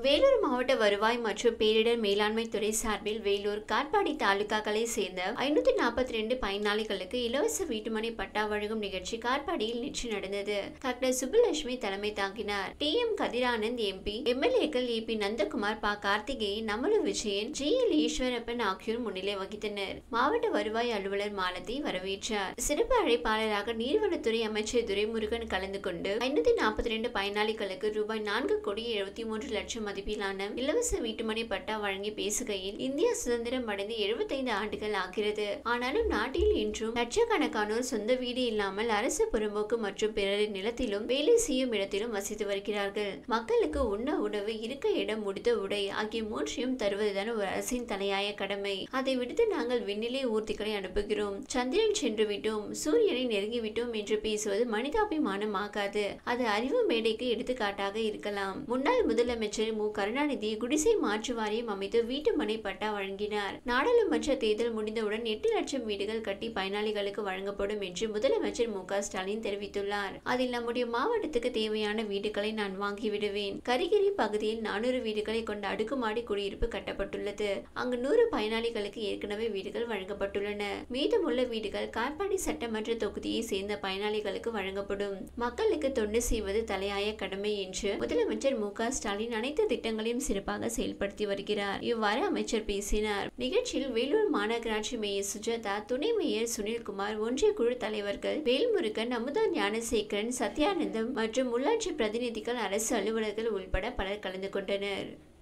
வேலூர் மாவட்ட வருவாய் மற்றும் பேரிடர் மேலாண்மை துறை சார்பில் வேலூர் காட்பாடி தாலுகாக்களை சேர்ந்த ஐநூத்தி நாற்பத்தி ரெண்டு பயனாளிகளுக்கு இலவச வீட்டுமனை பட்டா வழங்கும் நிகழ்ச்சி காட்பாடியில் நேற்று நடந்தது டாக்டர் சுப்புலட்சுமி தலைமை தாங்கினார் டி எம் கதிரானந்த் எம்பி எம்எல்ஏக்கள் ஏ பி நந்தகுமார் ப கார்த்திகேயன் நமலு விஜயன் ஜி எல் ஈஸ்வரப்பன் ஆகியோர் முன்னிலை வகித்தனர் மாவட்ட வருவாய் அலுவலர் மாலதி வரவேற்றார் சிறப்பு அழைப்பாளராக நீர்வளத்துறை அமைச்சர் துரைமுருகன் கலந்து கொண்டு ஐநூத்தி நாற்பத்தி ரெண்டு பயனாளிகளுக்கு ரூபாய் நான்கு கோடி எழுபத்தி மூன்று லட்சம் மதிப்பிலான இலவச வீட்டுமனை பட்டா வழங்கி பேசுகையில் இந்தியா சுதந்திரம் அடைந்து எழுபத்தைந்து ஆண்டுகள் ஆகிறது ஆனாலும் நாட்டில் இன்றும் லட்சக்கணக்கானோர் சொந்த வீடு இல்லாமல் அரசு புறம்போக்கு மற்றும் பிறரின் நிலத்திலும் வேலை செய்யும் இடத்திலும் வசித்து வருகிறார்கள் மக்களுக்கு உண்ண உணவு இருக்க இடம் முடித்த உடை ஆகிய மூன்றையும் தருவதுதான் ஒரு அரசின் தலையாய கடமை அதை விடுத்து நாங்கள் விண்ணிலே ஊர்திகளை அனுப்புகிறோம் சந்திரன் சென்று விட்டோம் சூரியனை நெருங்கி விட்டோம் என்று பேசுவது மனிதாபிமானம் ஆகாது அது அறிவு மேடைக்கு எடுத்துக்காட்டாக இருக்கலாம் முன்னாள் முதலமைச்சர் மு கருணாநிதி குடிசை மாற்று வாரியம் அமைத்து வீட்டு மனை பட்டா வழங்கினார் நாடாளுமன்ற தேர்தல் முடிந்தவுடன் எட்டு லட்சம் வீடுகள் கட்டி பயனாளிகளுக்கு வழங்கப்படும் என்று முதலமைச்சர் மு க ஸ்டாலின் தெரிவித்துள்ளார் அதில் நம்முடைய மாவட்டத்துக்கு தேவையான வீடுகளை நான் வாங்கி விடுவேன் கரிகிரி பகுதியில் நானூறு வீடுகளை கொண்ட அடுக்குமாடி குடியிருப்பு கட்டப்பட்டுள்ளது அங்கு நூறு பயனாளிகளுக்கு ஏற்கனவே வீடுகள் வழங்கப்பட்டுள்ளன மீதமுள்ள வீடுகள் காட்பாடி சட்டமன்ற தொகுதியை சேர்ந்த பயனாளிகளுக்கு வழங்கப்படும் மக்களுக்கு தொண்டு செய்வது தலையாய கடமை என்று முதலமைச்சர் மு க ஸ்டாலின் அனைத்து திட்டங்களையும் சிறப்பாக செயல்படுத்தி வருகிறார் இவ்வாறு அமைச்சர் பேசினார் நிகழ்ச்சியில் வேலூர் மாநகராட்சி மேயர் சுஜாதா துணை மேயர் சுனில்குமார் ஒன்றிய குழு தலைவர்கள் வேல்முருகன் அமுதா ஞானசேகரன் சத்யானந்தம் மற்றும் உள்ளாட்சி பிரதிநிதிகள் அரசு அலுவலர்கள் உள்பட பலர் கலந்து கொண்டனர்